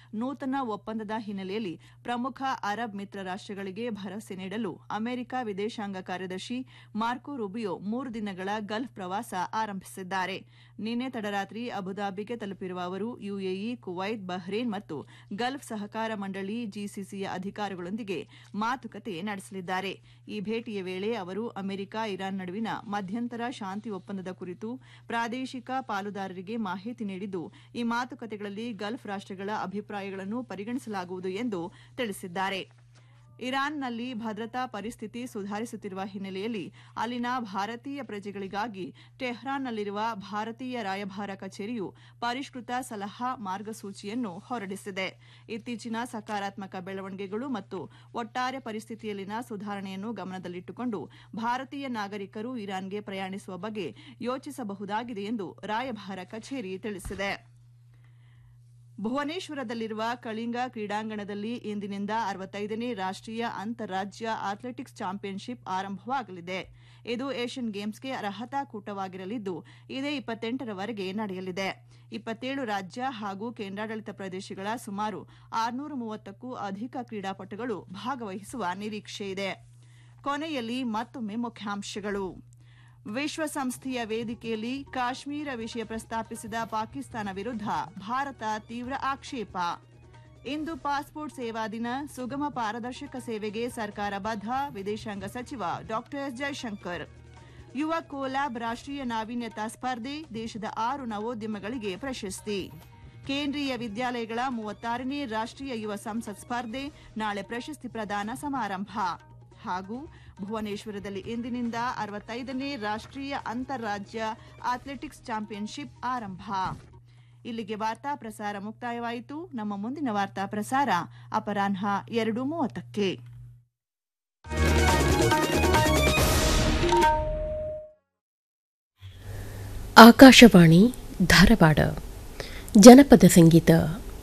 ನೂತನ ಒಪ್ಪಂದದ ಹಿನ್ನೆಲೆಯಲ್ಲಿ ಪ್ರಮುಖ ಅರಬ್ ಮಿತ್ರ ರಾಷ್ಟ್ರಗಳಿಗೆ ಭರವಸೆ ನೀಡಲು ಅಮೆರಿಕ ವಿದೇಶಾಂಗ ಕಾರ್ಯದರ್ಶಿ ಮಾರ್ಕೊ ರೂಬಿಯೋ ಮೂರು ದಿನಗಳ ಗಲ್ಫ್ ಪ್ರವಾಸ ಆರಂಭಿಸಿದ್ದಾರೆ ನಿನ್ನೆ ತಡರಾತ್ರಿ ಅಬುದಾಬಿಗೆ ತಲುಪಿರುವ ಅವರು ಯುಎಇ ಕುವೈತ್ ಬಹ್ರೇನ್ ಮತ್ತು ಗಲ್ಫ್ ಸಹಕಾರ ಮಂಡಳಿ ಜಿಸಿಸಿಯ ಅಧಿಕಾರಿಗಳೊಂದಿಗೆ ಮಾತುಕತೆ ನಡೆಸಲಿದ್ದಾರೆ ಈ ಭೇಟಿಯ ವೇಳೆ ಅವರು ಅಮೆರಿಕ ಇರಾನ್ ನಡುವಿನ ಮಧ್ಯಂತರ ಶಾಂತಿ ಒಪ್ಪಂದದ ಕುರಿತು ಪ್ರಾದೇಶಿಕ ಪಾಲುದಾರರಿಗೆ ಮಾಹಿತಿ ನೀಡಿದ್ದು ಈ ಮಾತುಕತೆಗಳಲ್ಲಿ ಗಲ್ಫ್ ರಾಷ್ಟ್ರಗಳ ಅಭಿಪ್ರಾಯಗಳನ್ನು ಪರಿಗಣಿಸಲಾಗುವುದು ಎಂದು ತಿಳಿಸಿದ್ದಾರೆ ಇರಾನ್ನಲ್ಲಿ ಭದ್ರತಾ ಪರಿಸ್ಥಿತಿ ಸುಧಾರಿಸುತ್ತಿರುವ ಹಿನ್ನೆಲೆಯಲ್ಲಿ ಅಲ್ಲಿನ ಭಾರತೀಯ ಪ್ರಜೆಗಳಿಗಾಗಿ ಟೆಹ್ರಾನ್ನಲ್ಲಿರುವ ಭಾರತೀಯ ರಾಯಭಾರ ಕಚೇರಿಯು ಪರಿಷ್ಕೃತ ಸಲಹಾ ಮಾರ್ಗಸೂಚಿಯನ್ನು ಹೊರಡಿಸಿದೆ ಇತ್ತೀಚಿನ ಸಕಾರಾತ್ಮಕ ಬೆಳವಣಿಗೆಗಳು ಮತ್ತು ಒಟ್ಟಾರೆ ಪರಿಸ್ಥಿತಿಯಲ್ಲಿನ ಸುಧಾರಣೆಯನ್ನು ಗಮನದಲ್ಲಿಟ್ಟುಕೊಂಡು ಭಾರತೀಯ ನಾಗರಿಕರು ಇರಾನ್ಗೆ ಪ್ರಯಾಣಿಸುವ ಬಗ್ಗೆ ಯೋಚಿಸಬಹುದಾಗಿದೆ ಎಂದು ರಾಯಭಾರ ಕಚೇರಿ ತಿಳಿಸಿದೆ ಭುವನೇಶ್ವರದಲ್ಲಿರುವ ಕಳಿಂಗ ಕ್ರೀಡಾಂಗಣದಲ್ಲಿ ಇಂದಿನಿಂದ ಅರವತ್ತೈದನೇ ರಾಷ್ಟ್ರೀಯ ಅಂತಾರಾಜ್ಯ ಅಥ್ಲೆಟಿಕ್ಸ್ ಚಾಂಪಿಯನ್ಶಿಪ್ ಆರಂಭವಾಗಲಿದೆ ಇದು ಏಷ್ಯನ್ ಗೇಮ್ಸ್ಗೆ ಅರ್ಹತಾ ಕೂಟವಾಗಿರಲಿದ್ದು ಇದೇ ಇಪ್ಪತ್ತೆಂಟರವರೆಗೆ ನಡೆಯಲಿದೆ ಇಪ್ಪತ್ತೇಳು ರಾಜ್ಯ ಹಾಗೂ ಕೇಂದ್ರಾಡಳಿತ ಪ್ರದೇಶಗಳ ಸುಮಾರು ಆರುನೂರ ಮೂವತ್ತಕ್ಕೂ ಅಧಿಕ ಕ್ರೀಡಾಪಟುಗಳು ಭಾಗವಹಿಸುವ ನಿರೀಕ್ಷೆಯಿದೆ ಕೊನೆಯಲ್ಲಿ ಮತ್ತೊಮ್ಮೆ ಮುಖ್ಯಾಂಶಗಳು ವಿಶ್ವಸಂಸ್ಥೆಯ ವೇದಿಕೆಯಲ್ಲಿ ಕಾಶ್ಮೀರ ವಿಷಯ ಪ್ರಸ್ತಾಪಿಸಿದ ಪಾಕಿಸ್ತಾನ ವಿರುದ್ಧ ಭಾರತ ತೀವ್ರ ಆಕ್ಷೇಪ ಇಂದು ಪಾಸ್ಪೋರ್ಟ್ ಸೇವಾ ದಿನ ಸುಗಮ ಪಾರದರ್ಶಕ ಸೇವೆಗೆ ಸರ್ಕಾರ ಬದ್ಧ ವಿದೇಶಾಂಗ ಸಚಿವ ಡಾ ಎಸ್ ಜೈಶಂಕರ್ ಯುವ ಕೋಲಾಬ್ ರಾಷ್ಟ್ರೀಯ ನಾವೀನ್ಯತಾ ಸ್ಪರ್ಧೆ ದೇಶದ ಆರು ನವೋದ್ಯಮಗಳಿಗೆ ಪ್ರಶಸ್ತಿ ಕೇಂದ್ರೀಯ ವಿದ್ಯಾಲಯಗಳ ಮೂವತ್ತಾರನೇ ರಾಷ್ಟ್ರೀಯ ಯುವ ಸಂಸತ್ ಸ್ಪರ್ಧೆ ನಾಳೆ ಪ್ರಶಸ್ತಿ ಪ್ರದಾನ ಸಮಾರಂಭ ಹಾಗೂ ಭುವನೇಶ್ವರದಲ್ಲಿ ಇಂದಿನಿಂದ ಅರವತ್ತೈದನೇ ರಾಷ್ಟ್ರೀಯ ಅಂತಾರಾಜ್ಯ ಅಥ್ಲೆಟಿಕ್ಸ್ ಚಾಂಪಿಯನ್ಶಿಪ್ ಆರಂಭ ಇಲ್ಲಿಗೆ ವಾರ್ತಾ ಪ್ರಸಾರ ಮುಕ್ತಾಯವಾಯಿತು ನಮ್ಮ ಮುಂದಿನ ವಾರ್ತಾ ಪ್ರಸಾರ ಅಪರಾಹ್ನ ಎರಡು ಮೂವತ್ತಕ್ಕೆ ಆಕಾಶವಾಣಿ ಧಾರವಾಡ ಜನಪದ ಸಂಗೀತ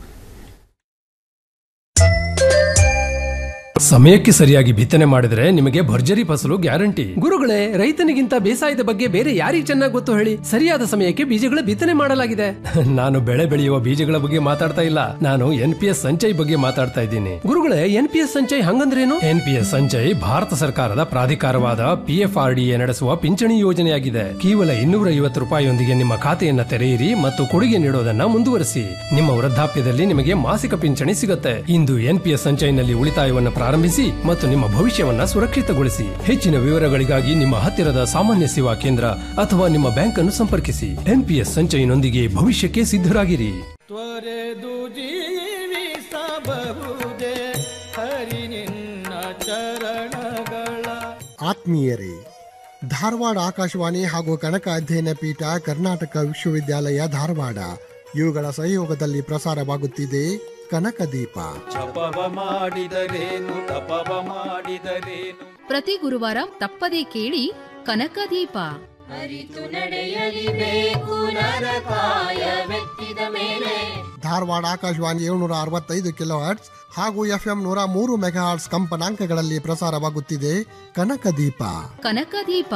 ಸಮಯಕ್ಕೆ ಸರಿಯಾಗಿ ಬಿತ್ತನೆ ಮಾಡಿದ್ರೆ ನಿಮಗೆ ಭರ್ಜರಿ ಫಸಲು ಗ್ಯಾರಂಟಿ ಗುರುಗಳೇ ರೈತನಿಗಿಂತ ಬೇಸಾಯದ ಬಗ್ಗೆ ಬೇರೆ ಯಾರಿಗೆ ಚೆನ್ನಾಗಿ ಗೊತ್ತು ಹೇಳಿ ಸರಿಯಾದ ಸಮಯಕ್ಕೆ ಬೀಜಗಳ ಬಿತ್ತನೆ ಮಾಡಲಾಗಿದೆ ನಾನು ಬೆಳೆ ಬೆಳೆಯುವ ಬೀಜಗಳ ಬಗ್ಗೆ ಮಾತಾಡ್ತಾ ಇಲ್ಲ ನಾನು ಎನ್ ಪಿ ಎಸ್ ಸಂಚಯ್ ಬಗ್ಗೆ ಮಾತಾಡ್ತಾ ಇದ್ದೀನಿ ಗುರುಗಳೇ ಎನ್ ಪಿ ಎಸ್ ಸಂಚಯ್ ಹಂಗಂದ್ರೇನು N P S Sanchay Bharat ಸರ್ಕಾರದ ಪ್ರಾಧಿಕಾರವಾದ P F R D A ನಡೆಸುವ ಪಿಂಚಣಿ ಯೋಜನೆಯಾಗಿದೆ ಕೇವಲ ಇನ್ನೂರ ಐವತ್ತು ರೂಪಾಯಿಯೊಂದಿಗೆ ನಿಮ್ಮ ಖಾತೆಯನ್ನ ತೆರೆಯಿರಿ ಮತ್ತು ಕೊಡುಗೆ ನೀಡೋದನ್ನ ಮುಂದುವರಿಸಿ ನಿಮ್ಮ ವೃದ್ಧಾಪ್ಯದಲ್ಲಿ ನಿಮಗೆ ಮಾಸಿಕ ಪಿಂಚಣಿ ಸಿಗುತ್ತೆ ಇಂದು ಎನ್ ಪಿ ಎಸ್ ಸಂಚಯ್ನಲ್ಲಿ ಉಳಿತಾಯವನ್ನು ಪ್ರಾರಂಭಿಸಿ ಮತ್ತು ನಿಮ್ಮ ಭವಿಷ್ಯವನ್ನ ಸುರಕ್ಷಿತಗೊಳಿಸಿ ಹೆಚ್ಚಿನ ವಿವರಗಳಿಗಾಗಿ ನಿಮ್ಮ ಹತ್ತಿರದ ಸಾಮಾನ್ಯ ಸೇವಾ ಕೇಂದ್ರ ಅಥವಾ ನಿಮ್ಮ ಬ್ಯಾಂಕ್ ಅನ್ನು ಸಂಪರ್ಕಿಸಿ ಎನ್ಪಿಎಸ್ ಸಂಚಯನೊಂದಿಗೆ ಭವಿಷ್ಯಕ್ಕೆ ಸಿದ್ಧರಾಗಿರಿ ತ್ವರೆದು ಜೀವಿಸಬಹುದೇ ಹರಿ ನಿನ್ನ ಚರಣಗಳ ಆತ್ಮೀಯರೇ ಧಾರವಾಡ ಆಕಾಶವಾಣಿ ಹಾಗೂ ಕನಕ ಅಧ್ಯಯನ ಪೀಠ ಕರ್ನಾಟಕ ವಿಶ್ವವಿದ್ಯಾಲಯ ಧಾರವಾಡ ಇವುಗಳ ಸಹಯೋಗದಲ್ಲಿ ಪ್ರಸಾರವಾಗುತ್ತಿದೆ ಕನಕ ದೀಪ ಜಪವ ಮಾಡಿದರೇನು ತಪವ ಮಾಡಿದರೇನು ಪ್ರತಿ ಗುರುವಾರ ತಪ್ಪದೇ ಕೇಳಿ ಕನಕದೀಪ ಅರಿತು ನಡೆಯಲಿಬೇಕು ನರಕಾಯ ಮೆತ್ತಿದ ಮೇಲೆ ಧಾರವಾಡ ಆಕಾಶವಾಣಿ ಏಳ್ನೂರ ಅರವತ್ತೈದು ಕಿಲೋ ಹರ್ಟ್ಸ್ ಹಾಗೂ ಎಫ್ಎಂ ನೂರ ಮೂರು ಮೆಗಾ ಹರ್ಟ್ಸ್ ಕಂಪನಾಂಕಗಳಲ್ಲಿ ಪ್ರಸಾರವಾಗುತ್ತಿದೆ ಕನಕ ದೀಪ ಕನಕದೀಪ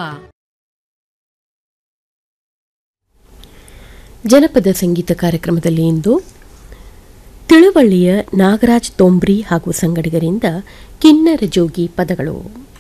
ಜನಪದ ಸಂಗೀತ ಕಾರ್ಯಕ್ರಮದಲ್ಲಿ ಇಂದು ತಿಳುವಳ್ಳಿಯ ನಾಗರಾಜ್ ತೋಂಬ್ರಿ ಹಾಗೂ ಸಂಗಡಿಗರಿಂದ ಕಿನ್ನರ ಜೋಗಿ ಪದಗಳು